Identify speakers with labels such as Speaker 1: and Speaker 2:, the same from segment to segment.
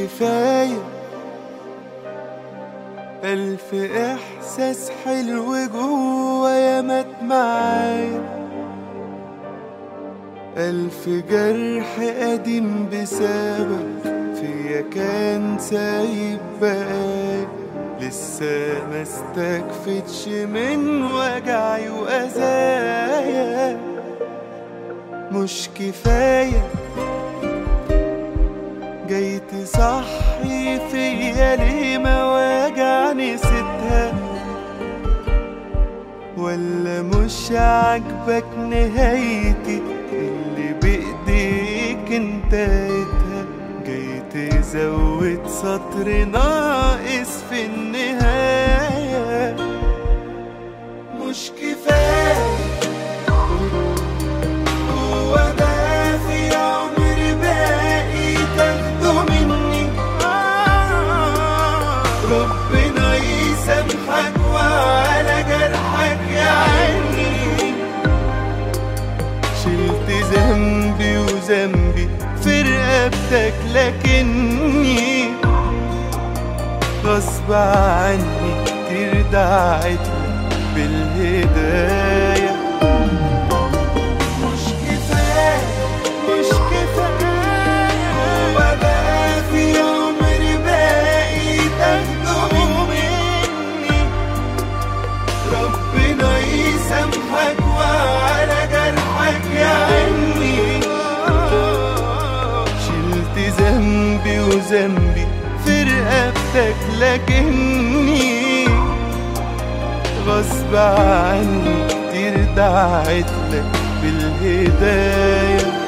Speaker 1: كفاية ألف إحساس حلو جوايا مات معايا ألف جرح قديم بسبب فيا كان سايب بقايا لسه ما استكفتش من وجعي وأذايا مش كفاية جاي تصحي فيا ليه مواجع نسيتها ولا مش عاجبك نهايتي اللي بإيديك انتهيتها جاي تزود سطر ناقص في النهاية مش كفاية هو ده في عمر باقي تاخده مني آه ربنا يسامحك وعلى جرحك يا عيني شلت ذنبي وذنبي في رقبتك لكني غصب عني كتير دعيتلك بالهدايه مش كفاية مش كفاية هو بقى في عمر باقي تاخده مني ربنا يسامحك وعلى جرحك يا عيني شلت ذنبي وذنبي في رقبتك لكني غصب عني كتير دعيتلك بالهداية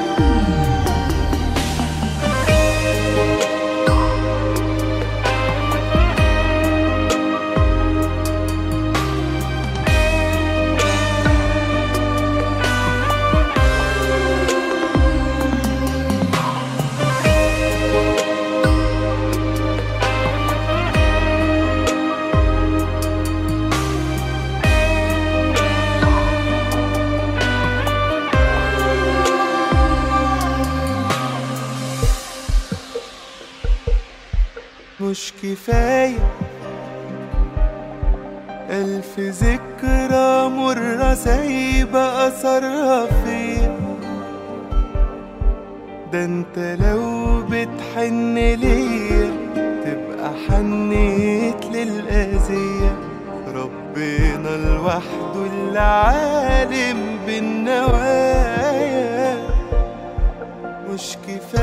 Speaker 1: مش كفاية ألف ذكرى مرة سايبة أثرها فيا ده انت لو بتحن ليا تبقى حنيت للأذية ربنا لوحده اللي عالم بالنوايا مش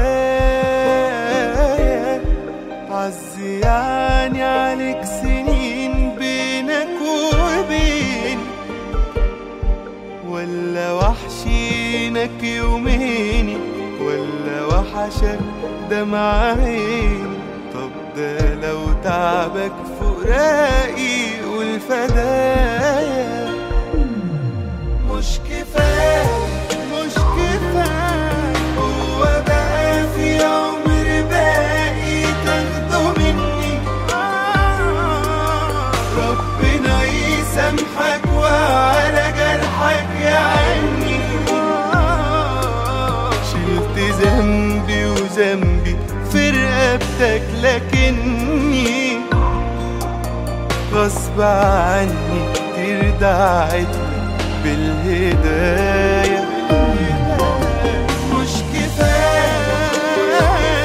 Speaker 1: كفاية عزي يعني عليك سنين بينك وبين ولا وحشينك يومين ولا وحشك دمع عيني طب ده لو تعبك فراقي والفدايا مش كفاية مش كفاية هو بقى في عمر باقي تاخده مني آه ربنا يسامحك وعلى جرحك يا عيني آه شلت ذنبي وذنبي في رقبتك لكني غصب عني كتير دعيتلك بالهداية مش كفاية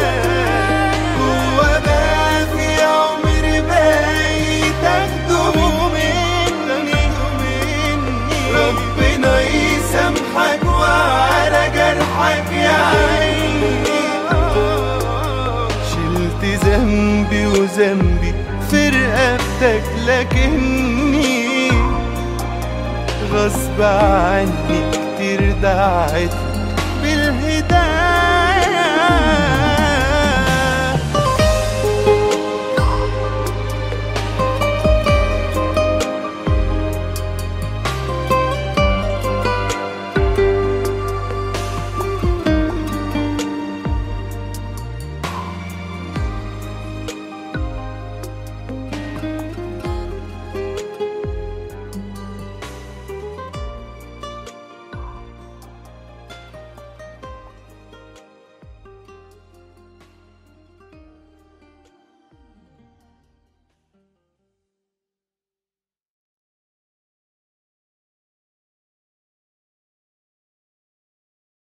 Speaker 1: هو بقى في عمر باقي تاخده مني ربنا يسامحك وعلى جرحك يا عيني شلت ذنبي وذنبي في رقبتك لكني غصب عني كتير دعيت